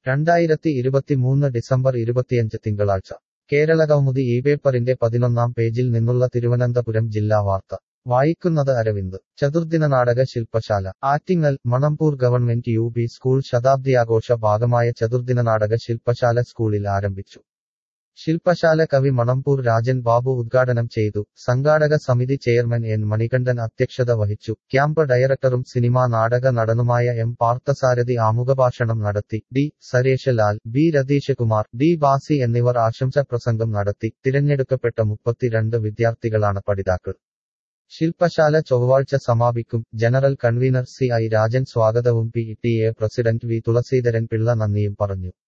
രണ്ടായിരത്തി ഇരുപത്തിമൂന്ന് ഡിസംബർ ഇരുപത്തിയഞ്ച് തിങ്കളാഴ്ച കേരള കൗമുദി ഈ പേപ്പറിന്റെ പതിനൊന്നാം പേജിൽ നിന്നുള്ള തിരുവനന്തപുരം ജില്ലാ വാർത്ത വായിക്കുന്നത് അരവിന്ദ് ചതുർദിന നാടക ശില്പശാല Attingal Manamboor government U P school ശതാബ്ദിയാഘോഷ ഭാഗമായ ചതുർദിന നാടക ശില്പശാല സ്കൂളിൽ ആരംഭിച്ചു ശില്പശാല കവി മണമ്പൂർ രാജൻ ബാബു ഉദ്ഘാടനം ചെയ്തു സംഘാടക സമിതി ചെയർമാൻ എൻ മണികണ്ഠൻ അധ്യക്ഷത വഹിച്ചു ക്യാമ്പ് ഡയറക്ടറും സിനിമാ നാടക നടനുമായ എം പാർത്ഥസാരഥി ആമുഖഭാഷണം നടത്തി D Sareshlal B Ratheeshkumar D Basi എന്നിവർ ആശംസാ പ്രസംഗം നടത്തി തിരഞ്ഞെടുക്കപ്പെട്ട മുപ്പത്തിരണ്ട് വിദ്യാർത്ഥികളാണ് പഠിതാക്കൾ ശില്പശാല ചൊവ്വാഴ്ച സമാപിക്കും general convener C I Rajan സ്വാഗതവും P T A president V Thulaseedharan Pillai നന്ദിയും പറഞ്ഞു